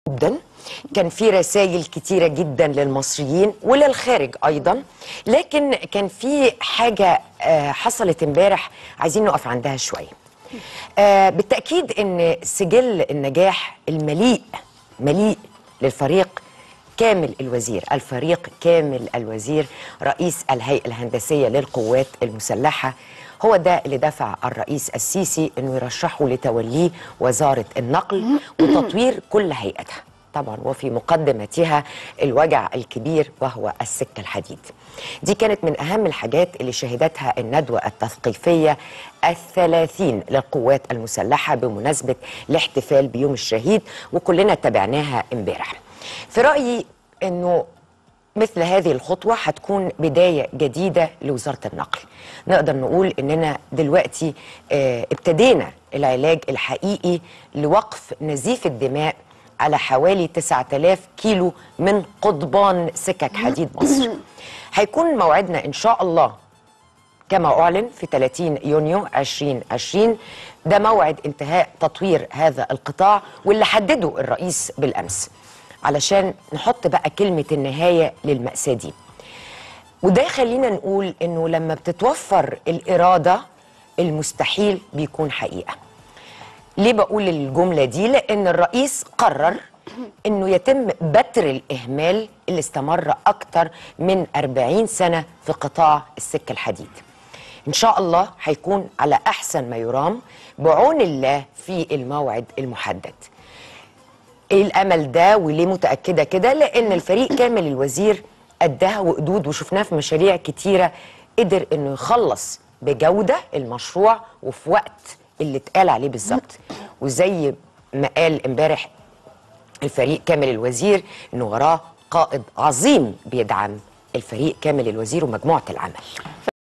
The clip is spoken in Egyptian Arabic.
جدا كان في رسائل كتيرة جدا للمصريين وللخارج أيضا لكن كان في حاجة آه، حصلت امبارح عايزين نقف عندها شوية آه، بالتأكيد أن سجل النجاح المليء مليء للفريق كامل الوزير الفريق كامل الوزير رئيس الهيئة الهندسية للقوات المسلحة هو ده اللي دفع الرئيس السيسي انه يرشحه لتوليه وزارة النقل وتطوير كل هيئتها طبعا وفي مقدمتها الوجع الكبير وهو السكة الحديد دي كانت من أهم الحاجات اللي شهدتها الندوة التثقيفية الثلاثين للقوات المسلحة بمناسبة الاحتفال بيوم الشهيد وكلنا تابعناها امبارح في رأيي أنه مثل هذه الخطوة هتكون بداية جديدة لوزارة النقل نقدر نقول أننا دلوقتي آه، ابتدينا العلاج الحقيقي لوقف نزيف الدماء على حوالي 9000 كيلو من قضبان سكك حديد مصر هيكون موعدنا إن شاء الله كما أعلن في 30 يونيو 2020 ده موعد انتهاء تطوير هذا القطاع واللي حدده الرئيس بالأمس علشان نحط بقى كلمة النهاية للمأساة دي وده يخلينا نقول إنه لما بتتوفر الإرادة المستحيل بيكون حقيقة ليه بقول الجملة دي؟ لأن الرئيس قرر إنه يتم بتر الإهمال اللي استمر أكتر من 40 سنة في قطاع السكة الحديد إن شاء الله هيكون على أحسن ما يرام بعون الله في الموعد المحدد ايه الامل ده وليه متاكده كده لان الفريق كامل الوزير قدها وقدود وشفناه في مشاريع كتيره قدر انه يخلص بجوده المشروع وفي وقت اللي اتقال عليه بالظبط وزي ما قال امبارح الفريق كامل الوزير انه وراه قائد عظيم بيدعم الفريق كامل الوزير ومجموعه العمل